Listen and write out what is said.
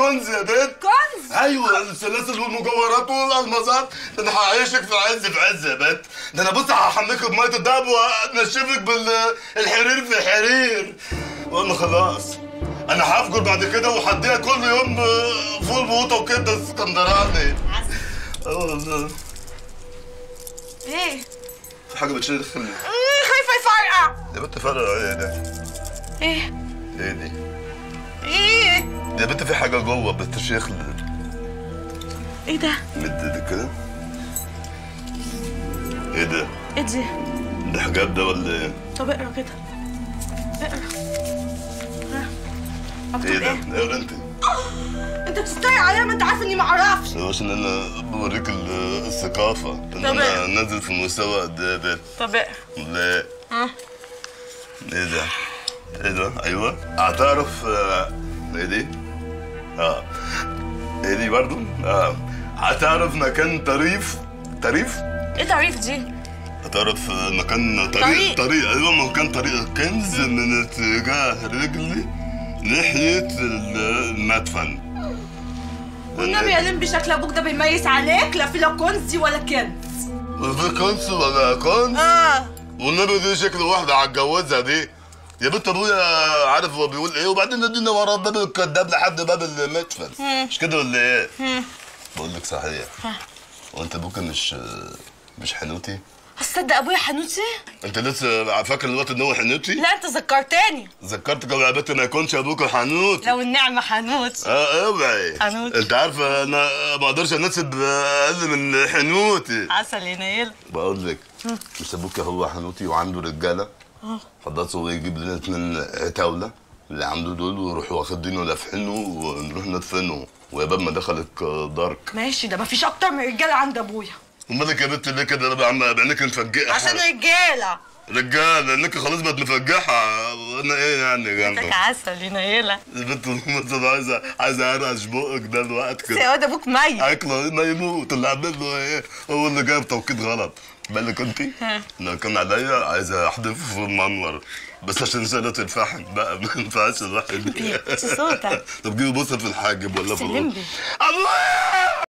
كنز يا بنت كنز ايوه السلاسل والمجوهرات والالمازات ده انا هعيشك في عز في عز يا بنت ده انا بص هحميك بميه الدهب وانشفك بالحرير في حرير وانا خلاص انا هفجر بعد كده وهديها كل يوم فول بوطه وكده اسكندراني اه والله ايه في حاجه بتشيل خلي إيه، خايفه يفرقع يا بنت فرق ايه ده ايه ايه دي ايه يا بنت في حاجه جوه بتشيخ ايه ده مد ايدك كده ايه ده ايه دي ده حجاب ده ولا ايه طب اقرا كده اقرا ها. مكتوب ايه ده ايه ايه انت انت بتستريق عليا ما انت عارف اني ما اعرفش ده عشان انا بوريك ال- الثقافه ان طب انا إيه؟ نازل في مستوى قد ايه ده طب اقرا لا ها ايه ده ايه ده ايوه هتعرف آه، ايه دي اه ايه دي برضو اه هتعرف مكان طريف طريف ايه تعريف دي هتعرف آه، مكان طريق. طريق طريق ايوه مكان طريق كنز من اتجاه رجلي ناحيه المدفن والنبي يا لمبي شكل ابوك ده بيميز عليك لا في لا كنز دي ولا كنز في كنز ولا كنز اه والنبي دي شكل واحدة هتجوزها دي يا بنت ابويا عارف هو بيقول ايه وبعدين ادينا ورا باب الكداب لحد باب المدفن مش كده ولا ايه؟ بقول لك صحيح هو انت ابوك مش مش حنوتي؟ هتصدق ابويا حنوتي انت لسه فاكر الوقت ان هو حنوتي؟ لا انت ذكرتني ذكرتك يا بنت ما يكونش ابوك حنوت لو النعمه حنوت اه اوعي حنوت. انت عارفه انا ما اقدرش انسب اقل من حنوتي عسل يا نيل بقول لك مش ابوك هو حنوتي وعنده رجاله خلاص هو يجيب لنا اتنين عتاوله اللي عنده دول ويروحوا واخدينه لافحينه ونروح ندفنه ويا باب ما دخلك دارك ماشي ده مفيش اكتر من رجاله عند ابويا ومالك يا بنت ليه كده بقى عم بعينك مفجعه عشان رجاله رجاله انك خلاص بقت مفجعه وانا ايه يعني انت جنبك عسل يا نيله البنت مثلا عايزه عايزه ارقش بقك ده الوقت بس كده يا واد ابوك ميت اكله ما يموت اللي عامل له ايه هو اللي جايب توقيت غلط بالك انت لو كان عليا عايز احذفه في المنور بس عشان شلت الفحم بقى ما ينفعش الواحد بيت صوتك. طب جيبي بص في الحاجب ولا في الروح. سلم لي. الله